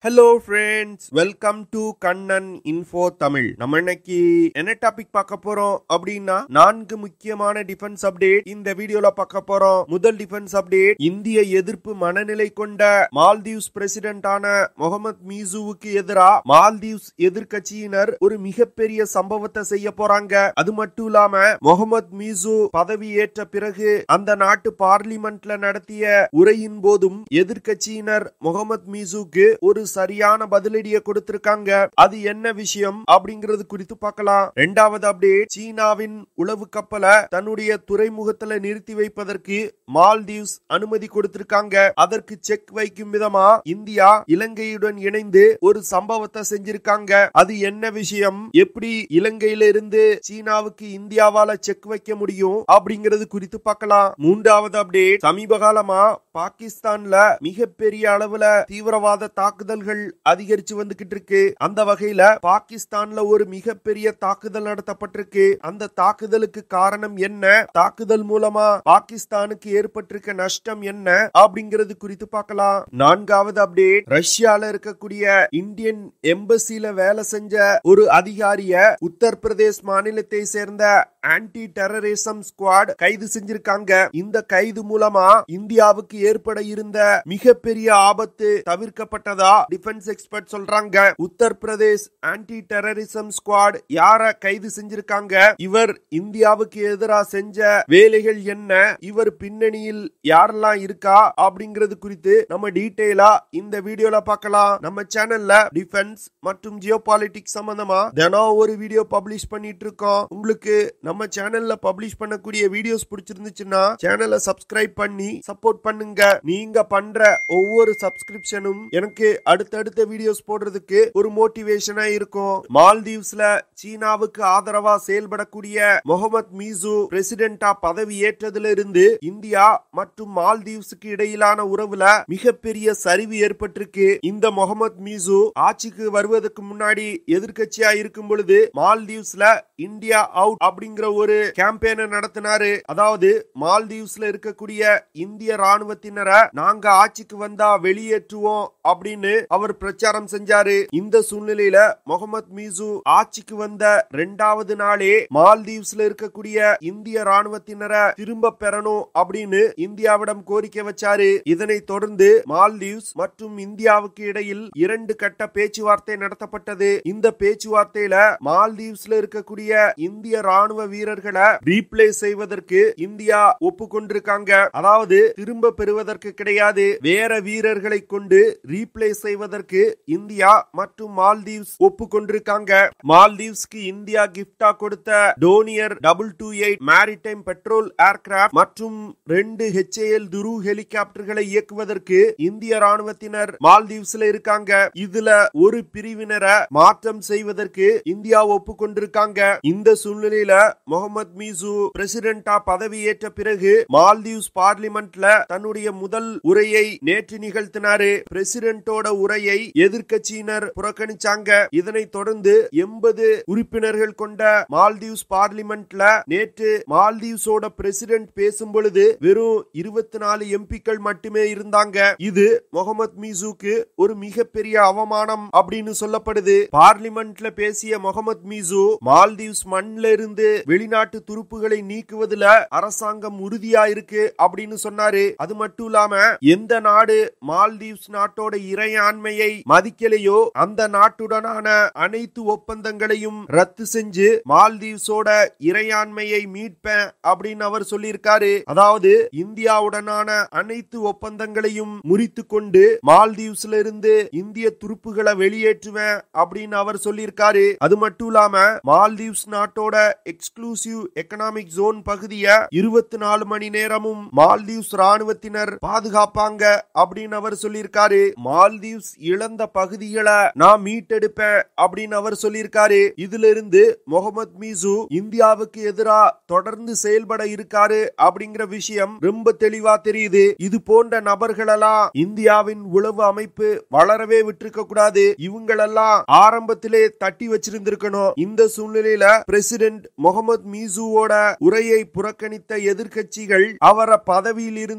hello friends welcome to Kannan info Tamil நம்ம இன்னைக்கு என்ன டாபிக் பார்க்க போறோம் அப்படின்னா நான்கு முக்கியமான டிஃபென்ஸ் அப்டேட் இந்த வீடியோல பார்க்க போறோம் முதல் டிஃபென்ஸ் அப்டேட் இந்திய எதிர்ப்பு மனநிலை கொண்ட மால்தீவ்ஸ் பிரசிடென்டான முகமது மீசூவுக்கு எதிரா மால்தீவ்ஸ் எதிர்க்கட்சியினர் ஒரு மிகப்பெரிய சம்பவத்தை செய்ய போறாங்க அது மட்டும் இல்லாம முகமது மீசு பதவி ஏற்ற பிறகு அந்த நாட்டு பார்லிமெண்ட்ல நடத்திய உரையின் போதும் எதிர்க்கட்சியினர் முகமது மீசுக்கு ஒரு சரியான பதிலடியை கொடுத்திருக்காங்க அது என்ன விஷயம் அப்படிங்கிறது குறித்து பார்க்கலாம் இரண்டாவது அப்டேட் சீனாவின் உளவு கப்பலை தன்னுடைய துறைமுகத்துல நிறுத்தி வைப்பதற்கு மால்தீவ்ஸ் அனுமதி கொடுத்திருக்காங்க அதற்கு செக் வைக்கும் விதமா இந்தியா இலங்கையுடன் இணைந்து ஒரு சம்பவத்தை செஞ்சிருக்காங்க அது என்ன விஷயம் எப்படி இலங்கையில இருந்து சீனாவுக்கு இந்தியாவால செக் வைக்க முடியும் அப்படிங்கிறது குறித்து பார்க்கலாம் மூன்றாவது அப்டேட் சமீப காலமா பாகிஸ்தான்ல மிகப்பெரிய அளவுல தீவிரவாத தாக்குதல்கள் அதிகரிச்சு வந்துகிட்டு இருக்கு அந்த வகையில பாகிஸ்தான்ல ஒரு மிகப்பெரிய தாக்குதல் நடத்தப்பட்டிருக்கு அந்த தாக்குதலுக்கு காரணம் என்ன தாக்குதல் மூலமா பாகிஸ்தானுக்கு ஏற்பட்டிருக்க நஷ்டம் என்ன அப்படிங்கிறது குறித்து பார்க்கலாம் நான்காவது அப்டேட் ரஷ்யால இருக்கக்கூடிய இந்தியன் எம்பசில வேலை செஞ்ச ஒரு அதிகாரிய உத்தரப்பிரதேஷ் மாநிலத்தை சேர்ந்த ஆன்டி டெரரிசம் ஸ்குவாட் கைது செஞ்சிருக்காங்க இந்த கைது மூலமா இந்தியாவுக்கு ஏற்பட இருந்த மிகப்பெரிய ஆபத்து தவிர்க்கப்பட்டதா டிஃபென்ஸ் எக்ஸ்பர்ட் சொல்றாங்க உத்தரப்பிரதேஷ் ஆன்டி டெரரிசம் ஸ்குவாட் யார கைது செஞ்சிருக்காங்க இவர் இந்தியாவுக்கு எதிராக செஞ்ச வேலைகள் என்ன இவர் பின்னணியில் யாரெல்லாம் இருக்கா அப்படிங்கிறது குறித்து நம்ம டீடைலா இந்த வீடியோல பார்க்கலாம் நம்ம சேனல்ல டிஃபென்ஸ் மற்றும் ஜியோ பாலிட்டிக்ஸ் சம்பந்தமா தினம் ஒரு வீடியோ பப்ளிஷ் பண்ணிட்டு இருக்கோம் உங்களுக்கு நம்ம சேனல்ல பப்ளிஷ் பண்ணக்கூடிய வீடியோஸ் பிடிச்சிருந்துச்சுன்னா சேனலை சப்ஸ்கிரைப் பண்ணி சப்போர்ட் பண்ணுங்க நீங்க பண்ற ஒவ்வொரு சப்ஸ்கிரிப்ஷனும் எனக்கு அடுத்தடுத்த வீடியோஸ் போடுறதுக்கு ஒரு மோட்டிவேஷனா இருக்கும் மால்தீவ்ஸ்ல சீனாவுக்கு ஆதரவா செயல்படக்கூடிய முகமது மீசு பிரசிடென்டா பதவி ஏற்றதுல இருந்து இந்தியா மற்றும் மால்தீவ்ஸுக்கு இடையிலான உறவுல மிகப்பெரிய சரிவு ஏற்பட்டிருக்கு இந்த முகமது மீசு ஆட்சிக்கு வருவதற்கு முன்னாடி எதிர்க்கட்சியா இருக்கும் பொழுது மால்தீவ்ஸ்ல இந்தியா அவுட் அப்படிங்கிற ஒரு கேம்பெயினை நடத்தினாரு அதாவது மால்தீவ்ஸ்ல இருக்கக்கூடிய இந்திய ராணுவத்தினரை நாங்க ஆட்சிக்கு வந்தா வெளியேற்றுவோம் அப்படின்னு அவர் பிரச்சாரம் செஞ்சாரு இந்த சூழ்நிலையில முகமது மீசு ஆட்சிக்கு வந்த இரண்டாவது நாளே மால்தீவ்ஸ்ல இருக்கக்கூடிய இந்திய ராணுவத்தினரை திரும்ப பெறணும் அப்படின்னு இந்தியாவிடம் கோரிக்கை வச்சாரு இதனை தொடர்ந்து மால்தீவ்ஸ் மற்றும் இந்தியாவுக்கு இடையில் இரண்டு கட்ட பேச்சுவார்த்தை நடத்தப்பட்டது இந்த பேச்சுவார்த்தையில மால்தீவ்ஸ்ல இருக்கக்கூடிய இந்திய ராணுவ வீரர்களை ரீப்ளேஸ் செய்வதற்கு இந்தியா ஒப்புக்கொண்டிருக்காங்க அதாவது திரும்ப பெறுவதற்கு கிடையாது வேற வீரர்களை கொண்டு ரீப்ளேஸ் செய்வதற்கு இந்தியா மற்றும் மால்தீவ்ஸ் ஒப்புக்கொண்டிருக்காங்க மால்தீவ்ஸ்க்கு இந்தியா கிஃப்டா கொடுத்த Dornier double two eight maritime patrol aircraft மற்றும் ரெண்டு ஹெச்ஏஎல் துரு ஹெலிகாப்டர்களை இயக்குவதற்கு இந்திய ராணுவத்தினர் மால்தீவ்ஸ்ல இருக்காங்க இதுல ஒரு பிரிவினரை மாற்றம் செய்வதற்கு இந்தியா ஒப்புக்கொண்டிருக்காங்க இந்த சூழ்நிலையில முகமது மீசு பிரசிடென்டா பதவி ஏற்ற பிறகு மால்தீவ்ஸ் பார்லிமெண்ட்ல தன்னுடைய முதல் உரையை நேற்று நிகழ்த்தினாரு பிரசிடென்டோட உரையை எதிர்க்கட்சியினர் புறக்கணிச்சாங்க இதனைத் தொடர்ந்து எண்பது உறுப்பினர்கள் கொண்ட மால்தீவ்ஸ் பார்லிமெண்ட்ல நேற்று மால்தீவ்ஸோட பிரசிடென்ட் பேசும் பொழுது வெறும் இருபத்தி நாலு எம்பிக்கள் மட்டுமே இருந்தாங்க இது முகமது மீசுக்கு ஒரு மிகப்பெரிய அவமானம் அப்படின்னு சொல்லப்படுது பார்லிமெண்ட்ல பேசிய முகமது மீசு மால்தீவ்ஸ் மண்ல இருந்து வெளிநாட்டு துருப்புகளை நீக்குவதுல அரசாங்கம் உறுதியா இருக்கு அப்படின்னு சொன்னாரு அது மட்டும் இல்லாம எந்த நாடு மால்தீவ்ஸ் நாட்டோட இறையாண்மையை மதிக்கலையோ அந்த நாட்டுடனான அனைத்து ஒப்பந்தங்களையும் ரத்து செஞ்சு மால்தீவ்ஸோட இறையாண்மையை மீட்பேன் அப்படின்னு அவர் சொல்லியிருக்காரு அதாவது இந்தியாவுடனான அனைத்து ஒப்பந்தங்களையும் முறித்து கொண்டு மால்தீவ்ஸ்ல இருந்து இந்திய துருப்புகளை வெளியேற்றுவேன் அப்படின்னு அவர் சொல்லியிருக்காரு அது மட்டும் இல்லாம மால்தீவ்ஸ் நாட்டோட எக்ஸ்க்ளூசிவ் எக்கனாமிக் ஜோன் பகுதியை இருபத்தி நாலு மணி நேரமும் மால்தீவ்ஸ் ராணுவத்தினர் பாதுகாப்பாங்க அப்படின்னு அவர் சொல்லியிருக்காரு மால்தீவ்ஸ் இழந்த பகுதிகளை நான் மீட்டெடுப்பேன் அப்படின்னு அவர் சொல்லியிருக்காரு இதுல இருந்து முகமது மீசு இந்தியாவுக்கு எதிராக தொடர்ந்து செயல்பட இருக்காரு அப்படிங்கிற விஷயம் ரொம்ப தெளிவா தெரியுது இது போன்ற நபர்களெல்லாம் இந்தியாவின் உளவு அமைப்பு வளரவே விட்டிருக்க கூடாது இவங்களெல்லாம் ஆரம்பத்திலே தட்டி வச்சிருந்திருக்கணும் இந்த சூழ்நிலையில பிரசிடென்ட் முகமது மீசுவோட உரையை புறக்கணித்த எதிர்க்கட்சிகள் அவரை பதவியில் இருந்து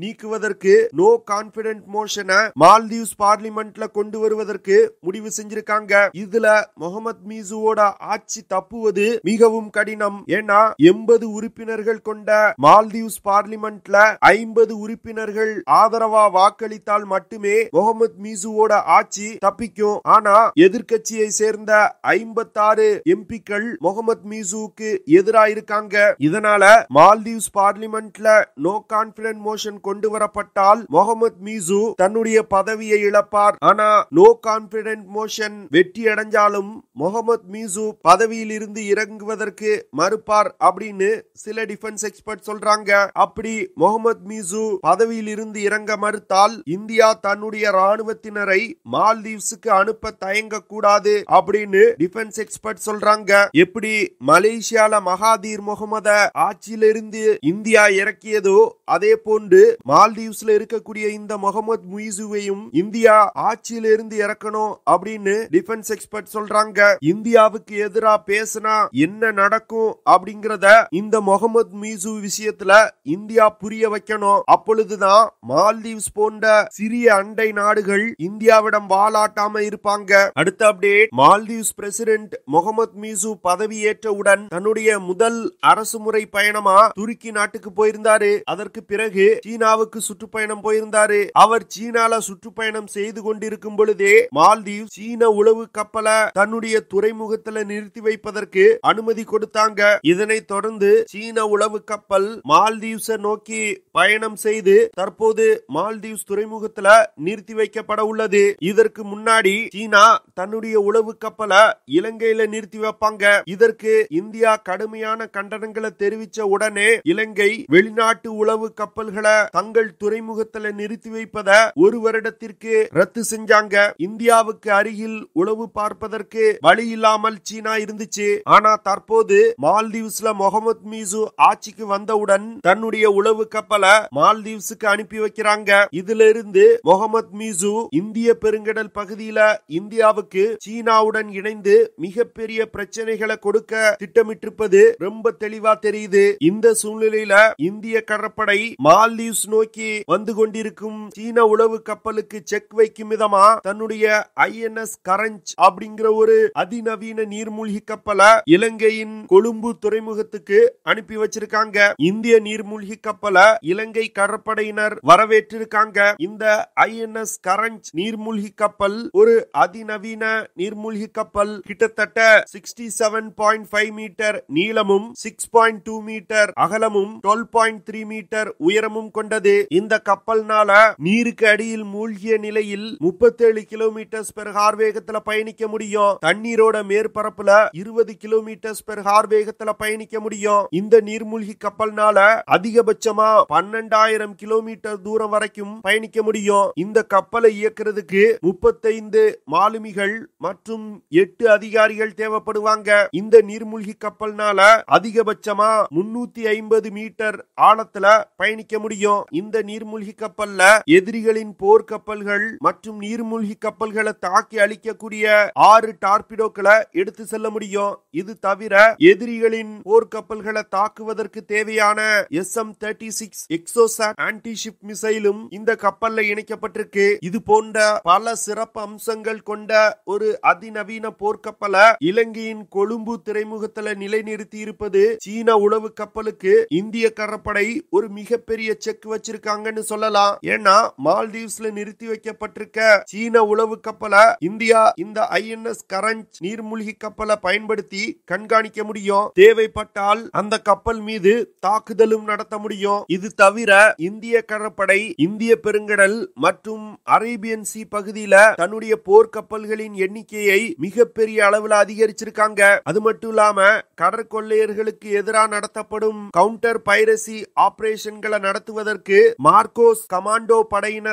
நீக்குவதற்கு நோ கான்பிடன்ட் மோஷனை மால்தீவ்ஸ் பார்லிமெண்ட்ல கொண்டு வருவதற்கு முடிவு செஞ்சிருக்காங்க இதுல முகமது மீசுவோட ஆட்சி தப்புவது மிகவும் கடினம் ஏன்னா எண்பது உறுப்பினர்கள் கொண்ட மால்தீவ்ஸ் பார்லிமெண்ட்ல ஐம்பது உறுப்பினர்கள் ஆதரவா வாக்களித்தால் மட்டுமே முகமது மீசுவோட ஆட்சி தப்பிக்கும் ஆனா எதிர்க்கட்சியை சேர்ந்த ஐம்பத்தாறு எம்பிக்கள் முகமது மீசுவுக்கு எதிராக இருக்காங்க இதனால மால்தீவ்ஸ் பார்லிமெண்ட்ல நோ கான்பிடன்ட் மோஷன் கொண்டு வரப்பட்டால் முகமது மீசு தன்னுடைய பதவியை இழப்பார் ஆனா நோ கான்பிடன்ட் மோஷன் வெற்றி அடைஞ்சாலும் முகமது மீசு பதவியில் இருந்து இறங்குவதற்கு மறுப்பார் அப்படின்னு சில டிஃபென்ஸ் எக்ஸ்பர்ட் சொல்றாங்க அப்படி முகமது மீசு பதவியில் இருந்து இறங்க மறுத்தால் இந்தியா தன்னுடைய ராணுவத்தினரை மால்தீவ்ஸுக்கு அனுப்ப தயங்க கூடாது அப்படின்னு டிஃபென்ஸ் எக்ஸ்பர்ட் சொல்றாங்க எப்படி மலேசியால மகாதீர் முகமத ஆட்சியிலிருந்து இந்தியா இறக்கியதோ அதே போன்று மால்தீவ்ஸ்ல இருக்கக்கூடிய இந்த முகமது முயிசுவையும் இந்தியா ஆட்சியிலிருந்து இறக்கணும் அப்படின்னு டிஃபென்ஸ் எக்ஸ்பர்ட் சொல்றாங்க இந்தியாவுக்கு எதிரா பேசினா என்ன நடக்கும் அப்படிங்கறத இந்த முகமது மீசு விஷயத்துல இந்தியா புரிய வைக்கணும் அப்பொழுதுதான் மால்தீவ்ஸ் போன்ற சிறிய அண்டை நாடுகள் இந்தியாவிடம் வாலாட்டாம இருப்பாங்க அடுத்த update Maldives president Mohamed Muizzu பதவியேற்றவுடன் தன்னுடைய முதல் அரசு முறை பயணமா துருக்கி நாட்டுக்கு போயிருந்தாரு அதற்கு பிறகு சீனாவுக்கு சுற்றுப்பயணம் போயிருந்தாரு அவர் சீனால சுற்றுப்பயணம் செய்து கொண்டிருக்கும் பொழுதே மால்தீவ் சீன உளவு கப்பலை தன்னுடைய துறைமுகத்துல நிறுத்தி வைப்பதற்கு அனுமதி கொடுத்தாங்க இதனைத் தொடர்ந்து சீன உளவு கப்பல் மால்தீவ்ஸ நோக்கி பயணம் செய்து தற்போது மால்தீவ்ஸ் துறைமுகத்துல நிறுத்தி வைக்கப்பட உள்ளது இதற்கு முன்னாடி சீனா தன்னுடைய உளவு கப்பலை இலங்கையில நிறுத்தி வைப்பாங்க இதற்கு இந்தியா கடுமையான கண்டனங்களை தெரிவிச்ச உடனே இலங்கை வெளிநாட்டு உளவு கப்பல்களை தங்கள் துறைமுகத்துல நிறுத்தி வைப்பத ஒரு வருடத்திற்கு ரத்து செஞ்சாங்க இந்தியாவுக்கு அருகில் உளவு பார்ப்பதற்கு வழி இல்லாமல் சீனா இருந்துச்சு ஆனா தற்போது மால்தீவ்ஸ்ல முகமது மீசு ஆட்சிக்கு வந்தவுடன் தன்னுடைய உளவு கப்பலை மால்தீவ்ஸுக்கு அனுப்பி வைக்கிறாங்க இதுல இருந்து முகமது மீசு இந்திய பெருங்கடல் பகுதியில இந்தியாவுக்கு சீனாவுடன் இணைந்து மிகப்பெரிய பிரச்சனைகளை கொடுக்க திட்டமிட்டிருப்பது ரொம்ப தெளிவா தெரியுது இந்த சூழ்நிலையில இந்திய கடற்படை மால்தீவ்ஸ் நோக்கி வந்து கொண்டிருக்கும் சீன உளவு கப்பலுக்கு செக் வைக்கும் விதமா தன்னுடைய ஐஎன்எஸ் கரஞ்ச் அப்படிங்கிற ஒரு அதிநவீன நீர்மூழ்கி கப்பலை இலங்கையின் கொழும்பு துறைமுகத்துக்கு அனுப்பி வச்சிருக்காங்க இந்திய நீர்மூழ்கி கப்பலை இலங்கை கடற்படையினர் வரவேற்றிருக்காங்க இந்த ஐஎன்எஸ் கரஞ்ச் நீர்மூழ்கி கப்பல் ஒரு அதிநவீன நீர்மூழ்கி கப்பல் கிட்டத்தட்ட sixty seven point five metre நீளமும் சிக்ஸ் பாயிண்ட் டூ மீட்டர் அகலமும் டுவெல் பாயிண்ட் த்ரீ மீட்டர் உயரமும் கொண்டது இந்த கப்பல்னால நீருக்கு அடியில் மூழ்கிய நிலையில் முப்பத்தேழு கிலோமீட்டர்ஸ் பெர் ஹார் வேகத்துல பயணிக்க முடியும் தண்ணீரோட மேற்பரப்புல இருபது கிலோமீட்டர்ஸ் பெர் ஹார் வேகத்துல பயணிக்க முடியும் இந்த நீர்மூழ்கி கப்பல்னால அதிகபட்சமா பன்னெண்டாயிரம் கிலோமீட்டர் தூரம் வரைக்கும் பயணிக்க முடியும் இந்த கப்பலை இயக்குறதுக்கு முப்பத்தைந்து மாலுமிகள் மற்றும் எட்டு அதிகாரிகள் தேவைப்படுவாங்க இந்த நீர்மூழ்கி கப்பல்னால அதிகபட்சமா முன்னூத்தி ஐம்பது மீட்டர் ஆழத்துல பயணிக்க முடியும் இந்த நீர்மூழ்கி கப்பல்ல எதிரிகளின் போர் கப்பல்கள் மற்றும் நீர்மூழ்கி கப்பல்களை தாக்கி அழிக்கக்கூடிய ஆறு டார்பிடோக்களை எடுத்து செல்ல முடியும் இது தவிர எதிரிகளின் போர் கப்பல்களை தாக்குவதற்கு தேவையான S M thirty six Exocet antiship மிசைலும் இந்த கப்பல்ல இணைக்கப்பட்டிருக்கு இது போன்ற பல சிறப்பு அம்சங்கள் கொண்ட ஒரு அதிநவீன போர்க்கப்பலை இலங்கையின் கொழும்பு துறைமுகத்துல நிலைநிறுத்தி இருப்பது சீன உளவு கப்பலுக்கு இந்திய கடற்படை ஒரு மிகப்பெரிய செக் வச்சிருக்காங்கன்னு சொல்லலாம் ஏன்னா மால்தீவ்ஸ்ல நிறுத்தி வைக்கப்பட்டிருக்க சீன உளவு கப்பலை இந்தியா இந்த ஐஎன்எஸ் கரஞ்ச் நீர்மூழ்கி கப்பலை பயன்படுத்தி கண்காணிக்க முடியும் தேவைப்பட்டால் அந்த கப்பல் மீது தாக்குதலும் நடத்த முடியும் இது தவிர இந்திய கடற்படை இந்திய பெருங்கடல் மற்றும் அரேபியன் சி பகுதியில தன்னுடைய போர்க்கப்பல்களின் எண்ணிக்கையை மிகப்பெரிய அளவுல அதிகரிச்சிருக்காங்க அது மட்டும் இல்லாம கடற்கொள்ளையர்களுக்கு எதிராக நடத்தப்படும் கவுண்டர் பைரசி ஆபரேஷன்களை நடத்துவதற்கு மார்க்கோஸ் கமாண்டோ படையினரை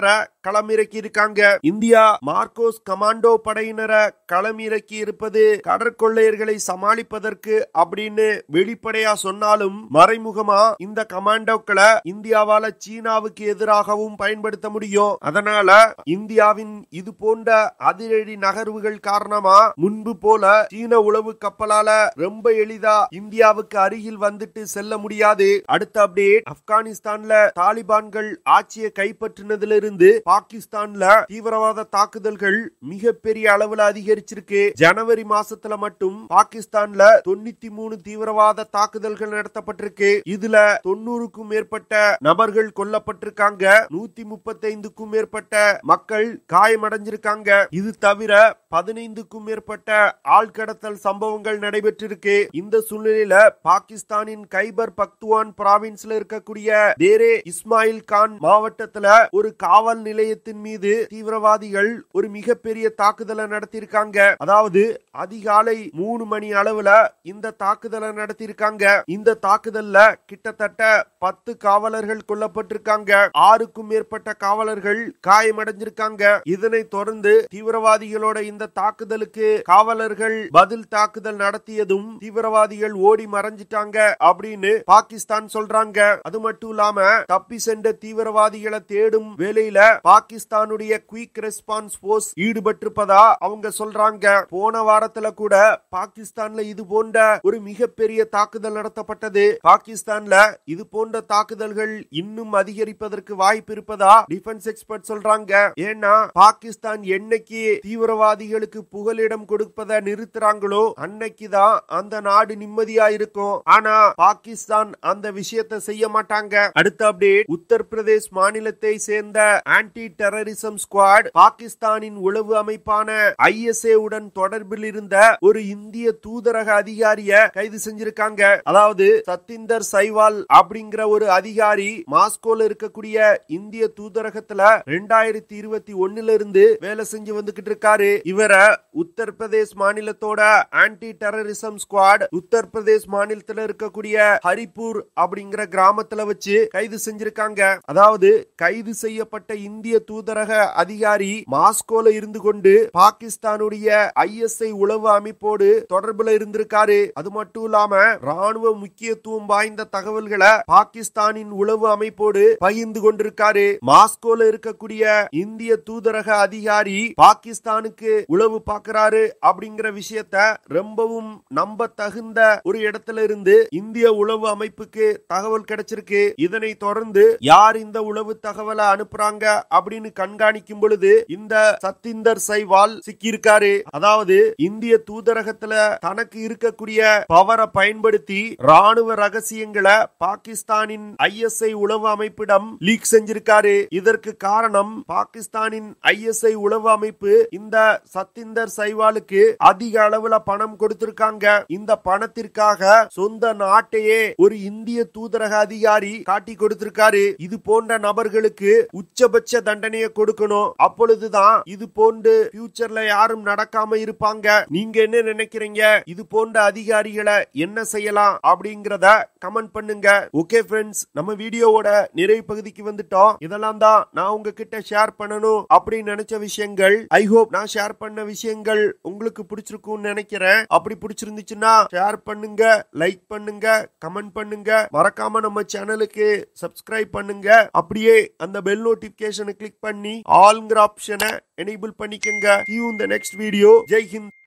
களமிறக்கி இருக்காங்க இந்தியா மார்க்கோஸ் கமாண்டோ படையினரை களமிறக்கி இருப்பது கடற்கொள்ளையர்களை சமாளிப்பதற்கு அப்படின்னு வெளிப்படையா சொன்னாலும் மறைமுகமா இந்த கமாண்டோக்களை இந்தியாவால சீனாவுக்கு எதிராகவும் பயன்படுத்த முடியும் அதனால இந்தியாவின் இது போன்ற அதிரடி நகர்வுகள் காரணமா முன்பு போல சீன உளவு கப்பலால ரொம்ப எளிதா இந்தியாவுக்கு அருகில் வந்துட்டு செல்ல முடியாது அடுத்த அப்டேட் ஆப்கானிஸ்தான்ல தாலிபான்கள் ஆட்சியை கைப்பற்றினதிலிருந்து பாகிஸ்தான்ல தீவிரவாத தாக்குதல்கள் மிகப்பெரிய அளவுல அதிகரிச்சிருக்கு ஜனவரி மாசத்துல மட்டும் பாகிஸ்தான்ல தொண்ணூத்தி மூணு தீவிரவாத தாக்குதல்கள் நடத்தப்பட்டிருக்கு இதுல தொண்ணூறுக்கும் மேற்பட்ட நபர்கள் கொல்லப்பட்டிருக்காங்க நூத்தி முப்பத்தி ஐந்துக்கும் மேற்பட்ட மக்கள் காயமடைஞ்சிருக்காங்க இது தவிர பதினைந்துக்கும் மேற்பட்ட ஆழ்கடத்தல் சம்பவங்கள் நடைபெற்றிருக்கு இந்த சூழ்நிலையில பாகிஸ்தானின் கைபர் பக்துவான் பிராவின்ஸ்ல இருக்கக்கூடிய தேரே இஸ்மாயில் கான் மாவட்டத்துல ஒரு காவல் நிலையத்தின் மீது தீவிரவாதிகள் ஒரு மிகப்பெரிய தாக்குதலை நடத்தியிருக்காங்க அதாவது அதிகாலை மூணு மணி அளவுல இந்த தாக்குதலை நடத்தியிருக்காங்க இந்த தாக்குதல்ல கிட்டத்தட்ட பத்து காவலர்கள் கொல்லப்பட்டிருக்காங்க ஆறுக்கும் மேற்பட்ட காவலர்கள் காயமடைஞ்சிருக்காங்க இதனை தொடர்ந்து தீவிரவாதிகளோட இந்த தாக்குதலுக்கு காவலர்கள் பதில் தாக்குதல் நடத்தியதும் தீவிரவாதிகள் ஓடி மறைஞ்சிட்டாங்க அப்படின்னு பாகிஸ்தான் சொல்றாங்க அது மட்டும் இல்லாம தப்பி சென்ற தீவிரவாதிகளை தேடும் வேலையில பாகிஸ்தானுடைய குயிக் ரெஸ்பான்ஸ் போர்ஸ் ஈடுபட்டிருப்பதா அவங்க சொல்றாங்க போன வாரத்துல கூட பாகிஸ்தான்ல இது போன்ற ஒரு மிகப்பெரிய தாக்குதல் நடத்தப்பட்டது பாகிஸ்தான்ல இது போன்ற தாக்குதல்கள் இன்னும் அதிகரிப்பதற்கு வாய்ப்பு இருப்பதா டிஃபென்ஸ் எக்ஸ்பர்ட் சொல்றாங்க ஏன்னா பாகிஸ்தான் என்னைக்கு தீவிரவாதிகளுக்கு புகலிடம் கொடுப்பதை நிறுத்துறாங்களோ அன்னைக்குதான் அந்த நாடு நிம்மதியா இருக்கும் ஆனா பாகிஸ்தான் அந்த விஷயத்தை செய்ய மாட்டாங்க அடுத்த அப்டேட் உத்தரப்பிரதேஷ் மாநிலத்தை சேர்ந்த ஆன்டி டெரரிசம் ஸ்குவாட் பாகிஸ்தானின் உளவு அமைப்பான ஐஎஸ்ஏ உடன் தொடர்பில் இருந்த ஒரு இந்திய தூதரக அதிகாரிய கைது செஞ்சிருக்காங்க அதாவது சத்திந்தர் சைவால் அப்படிங்கிற ஒரு அதிகாரி மாஸ்கோல இருக்கக்கூடிய இந்திய தூதரகத்துல ரெண்டாயிரத்தி இருபத்தி ஒண்ணுல இருந்து வேலை செஞ்சு வந்துகிட்டு இருக்காரு இவரை உத்தரப்பிரதேஷ் மாநிலத்தோட ஆன்டி டெரரிசம் ஸ்குவாட் உத்தரப்பிரதேஷ் மாநிலத்துல இருக்கக்கூடிய ஹரிப்பூர் அப்படிங்கிற கிராமத்துல வச்சு கைது செஞ்சிருக்காங்க அதாவது கைது செய்யப்பட்ட இந்திய தூதரக அதிகாரி மாஸ்கோல இருந்து கொண்டு பாகிஸ்தானுடைய ஐஎஸ்ஐ உளவு அமைப்போடு தொடர்புல இருந்திருக்காரு அது மட்டும் இல்லாம ராணுவ முக்கியத்துவம் வாய்ந்த தகவல்களை பாகிஸ்தானின் உளவு அமைப்போடு பகிர்ந்து கொண்டிருக்காரு மாஸ்கோல இருக்கக்கூடிய இந்திய தூதரக அதிகாரி பாகிஸ்தானுக்கு உளவு பார்க்கிறாரு அப்படிங்கிற விஷயத்த ரொம்பவும் நம்ப தகுந்த ஒரு இடத்துல இருந்து இந்திய உளவு அமைப்புக்கு தகவல் கிடைச்சிருக்கு இதனை தொடர்ந்து யார் இந்த உளவு தகவலை அனுப்புறாங்க அப்படின்னு கண்காணிக்கும் பொழுது இந்த சத்திந்தர் சைவால் சிக்கியிருக்காரு அதாவது இந்திய தூதரகத்துல தனக்கு இருக்கக்கூடிய பவரை பயன்படுத்தி ராணுவ ரகசியங்களை பாகிஸ்தானின் ஐஎஸ்ஐ உளவு அமைப்பிடம் லீக் செஞ்சிருக்காரு இதற்கு காரணம் பாகிஸ்தானின் ஐஎஸ்ஐ உளவு அமைப்பு இந்த சத்திந்தர் சைவாலுக்கு அதிக அளவுல பணம் கொடுத்திருக்காங்க இந்த பணத்திற்காக சொந்த நாட்டையே ஒரு இந்திய தூதரக அதிகாரி காட்டி கொடுத்திருக்காரு இது போன்ற நபர்களுக்கு உச்சபட்ச தண்டனையை கொடுக்கணும் அப்பொழுதுதான் இது போன்று ஃபியூச்சர்ல யாரும் நடக்காம இருப்பாங்க நீங்க என்ன நினைக்கிறீங்க இது போன்ற அதிகாரிகளை என்ன செய்யலாம் அப்படிங்கறத கமெண்ட் பண்ணுங்க ஓகே ஃப்ரெண்ட்ஸ் நம்ம வீடியோவோட நிறைவு பகுதிக்கு வந்துட்டோம் இதெல்லாம் தான் நான் உங்ககிட்ட ஷேர் பண்ணணும் அப்படின்னு நினைச்ச விஷயங்கள் ஐ ஹோப் நான் ஷேர் பண்ண விஷயங்கள் உங்களுக்கு பிடிச்சிருக்கும்னு நினைக்கிறேன் அப்படி பிடிச்சிருந்துச்சுன்னா ஷேர் பண்ணுங்க லைக் பண்ணுங்க கமெண்ட் பண்ணுங்க மறக்காம நம்ம சேனலுக்கு சப்ஸ்கிரைப் பண்ணுங்க அப்படியே அந்த பெல் நோட்டிபிகேஷனை கிளிக் பண்ணி ஆல்ங்கிற ஆப்ஷனை எனேபிள் பண்ணிக்கங்க see you in the next video Jai Hind